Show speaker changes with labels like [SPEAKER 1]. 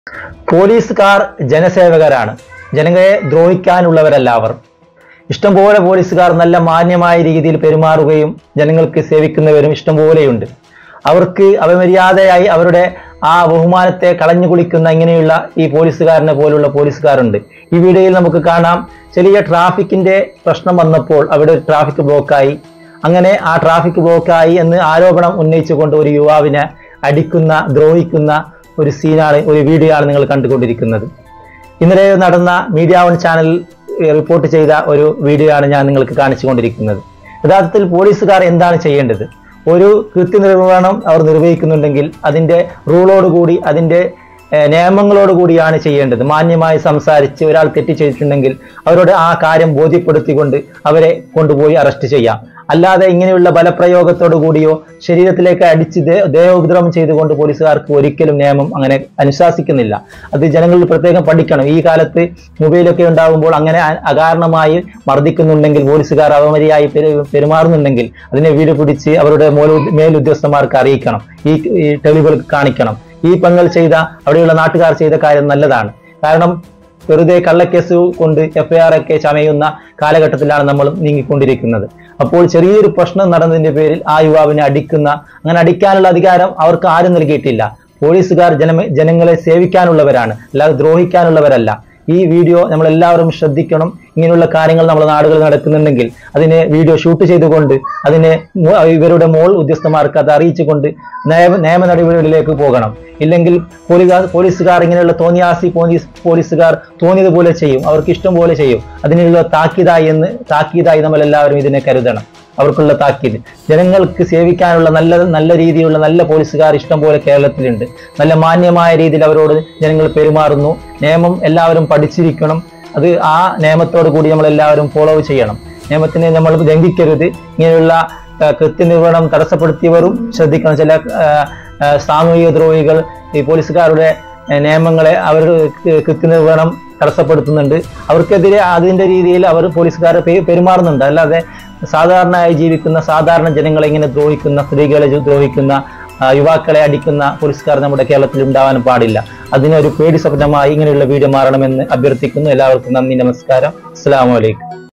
[SPEAKER 1] പോലീസുകാർ ജനസേവകരാണ് ജനങ്ങളെ ദ്രോഹിക്കാനുള്ളവരല്ല അവർ ഇഷ്ടംപോലെ പോലീസുകാർ നല്ല മാന്യമായ രീതിയിൽ പെരുമാറുകയും ജനങ്ങൾക്ക് സേവിക്കുന്നവരും ഇഷ്ടംപോലെയുണ്ട് അവർക്ക് അപമര്യാദയായി അവരുടെ ആ ബഹുമാനത്തെ കളഞ്ഞു കുളിക്കുന്ന ഇങ്ങനെയുള്ള ഈ പോലീസുകാരനെ പോലുള്ള പോലീസുകാരുണ്ട് ഈ വീഡിയോയിൽ നമുക്ക് കാണാം ചെറിയ ട്രാഫിക്കിന്റെ പ്രശ്നം വന്നപ്പോൾ അവിടെ ഒരു ട്രാഫിക് ബ്ലോക്കായി അങ്ങനെ ആ ട്രാഫിക് ബ്ലോക്കായി എന്ന് ആരോപണം ഉന്നയിച്ചുകൊണ്ട് ഒരു യുവാവിനെ അടിക്കുന്ന ദ്രോഹിക്കുന്ന ഒരു സീനാണ് ഒരു വീഡിയോ ആണ് നിങ്ങൾ കണ്ടുകൊണ്ടിരിക്കുന്നത് ഇന്നലെ നടന്ന മീഡിയ വൺ ചാനൽ റിപ്പോർട്ട് ചെയ്ത ഒരു വീഡിയോ ആണ് ഞാൻ നിങ്ങൾക്ക് കാണിച്ചുകൊണ്ടിരിക്കുന്നത് യഥാർത്ഥത്തിൽ പോലീസുകാർ എന്താണ് ചെയ്യേണ്ടത് ഒരു കൃത്യനിർവഹണം അവർ നിർവഹിക്കുന്നുണ്ടെങ്കിൽ അതിൻ്റെ റൂളോടുകൂടി അതിൻ്റെ ഏഹ്, നിയമങ്ങളോടുകൂടിയാണ് ചെയ്യേണ്ടത് മാന്യമായി സംസാരിച്ച് ഒരാൾ തെറ്റ് ചെയ്തിട്ടുണ്ടെങ്കിൽ അവരോട് ആ കാര്യം ബോധ്യപ്പെടുത്തിക്കൊണ്ട് അവരെ കൊണ്ടുപോയി അറസ്റ്റ് ചെയ്യാം അല്ലാതെ ഇങ്ങനെയുള്ള ബലപ്രയോഗത്തോടു കൂടിയോ ശരീരത്തിലേക്ക് അടിച്ച് ദേ- ദേഹോപദ്രവം ചെയ്തുകൊണ്ട് പോലീസുകാർക്ക് ഒരിക്കലും നിയമം അങ്ങനെ അനുശാസിക്കുന്നില്ല അത് ജനങ്ങൾ പ്രത്യേകം പഠിക്കണം ഈ കാലത്ത് മൊബൈലൊക്കെ ഉണ്ടാകുമ്പോൾ അങ്ങനെ അ- അകാരണമായി മർദ്ദിക്കുന്നുണ്ടെങ്കിൽ പോലീസുകാർ അവമരിയായി പെരു- പെരുമാറുന്നുണ്ടെങ്കിൽ അതിനെ വീട് പിടിച്ച് അവരുടെ മോൽ മേലുദ്യോഗസ്ഥന്മാർക്ക് അറിയിക്കണം ഈ ഈ തെളിവുകൾ കാണിക്കണം ഈ പെങ്ങൾ ചെയ്ത അവിടെയുള്ള നാട്ടുകാർ ചെയ്ത കാര്യം നല്ലതാണ് കാരണം വെറുതെ കള്ളക്കേസ് കൊണ്ട് എഫ്ഐആർ ഒക്കെ ചമയുന്ന കാലഘട്ടത്തിലാണ് നമ്മൾ നീങ്ങിക്കൊണ്ടിരിക്കുന്നത് അപ്പോൾ ചെറിയൊരു പ്രശ്നം നടന്നതിന്റെ പേരിൽ ആ യുവാവിനെ അടിക്കുന്ന അങ്ങനെ അടിക്കാനുള്ള അധികാരം അവർക്ക് ആരും നൽകിയിട്ടില്ല പോലീസുകാർ ജന ജനങ്ങളെ സേവിക്കാനുള്ളവരാണ് അല്ലാതെ ദ്രോഹിക്കാനുള്ളവരല്ല ഈ വീഡിയോ നമ്മൾ എല്ലാവരും ശ്രദ്ധിക്കണം ഇങ്ങനെയുള്ള കാര്യങ്ങൾ നമ്മുടെ നാടുകളിൽ നടക്കുന്നുണ്ടെങ്കിൽ അതിനെ വീഡിയോ ഷൂട്ട് ചെയ്തുകൊണ്ട് അതിനെ മു- ഇവരുടെ മോൾ ഉദ്യോഗസ്ഥന്മാർക്ക് അത് അറിയിച്ചുകൊണ്ട് നിയമ നിയമ നടപടികളിലേക്ക് പോകണം ഇല്ലെങ്കിൽ പോലീസുകാർ പോലീസുകാർ ഇങ്ങനെയുള്ള തോന്നിയാസി പോലീസ് പോലീസുകാർ തോന്നിയതുപോലെ ചെയ്യും അവർക്ക് ഇഷ്ടം പോലെ ചെയ്യും അതിനുള്ള താക്കീതായി എന്ന് താക്കീതായി നമ്മൾ എല്ലാവരും ഇതിനെ കരുതണം അവർക്കുള്ള താക്കീത് ജനങ്ങൾക്ക് സേവിക്കാനുള്ള നല്ല നല്ല രീതിയിലുള്ള നല്ല പോലീസുകാർ ഇഷ്ടം പോലെ കേരളത്തിലുണ്ട് നല്ല മാന്യമായ രീതിയിൽ അവരോട് ജനങ്ങൾ പെരുമാറുന്നു നിയമം എല്ലാവരും പഠിച്ചിരിക്കണം അത് ആ നിയമത്തോടു കൂടി നമ്മൾ എല്ലാവരും ഫോളോ ചെയ്യണം നിയമത്തിനെ നമ്മൾ ലംഘിക്കരുത് ഇങ്ങനെയുള്ള ആ, കൃത്യനിർവഹണം തടസ്സപ്പെടുത്തിയവരും ശ്രദ്ധിക്കണം ചില ആ, ആ, സാമൂഹിക ദ്രോഹികൾ ഈ പോലീസുകാരുടെ ആ, നിയമങ്ങളെ അവർ കൃ- കൃത്യനിർവഹണം തടസ്സപ്പെടുത്തുന്നുണ്ട് അവർക്കെതിരെ അതിന്റെ രീതിയിൽ അവർ പോലീസുകാരെ പെ- പെരുമാറുന്നുണ്ട് അല്ലാതെ സാധാരണയായി ജീവിക്കുന്ന സാധാരണ ജനങ്ങളെ ഇങ്ങനെ ദ്രോഹിക്കുന്ന സ്ത്രീകളെ ദ്രോഹിക്കുന്ന ആ, യുവാക്കളെ അടിക്കുന്ന പോലീസുകാർ നമ്മുടെ കേരളത്തിൽ ഉണ്ടാവാൻ പാടില്ല അതിനൊരു പേടി സ്വപ്നമായി ഇങ്ങനെയുള്ള വീഡിയോ മാറണമെന്ന് അഭ്യർത്ഥിക്കുന്നു എല്ലാവർക്കും നന്ദി നമസ്കാരം അസ്സാം വലൈക്കും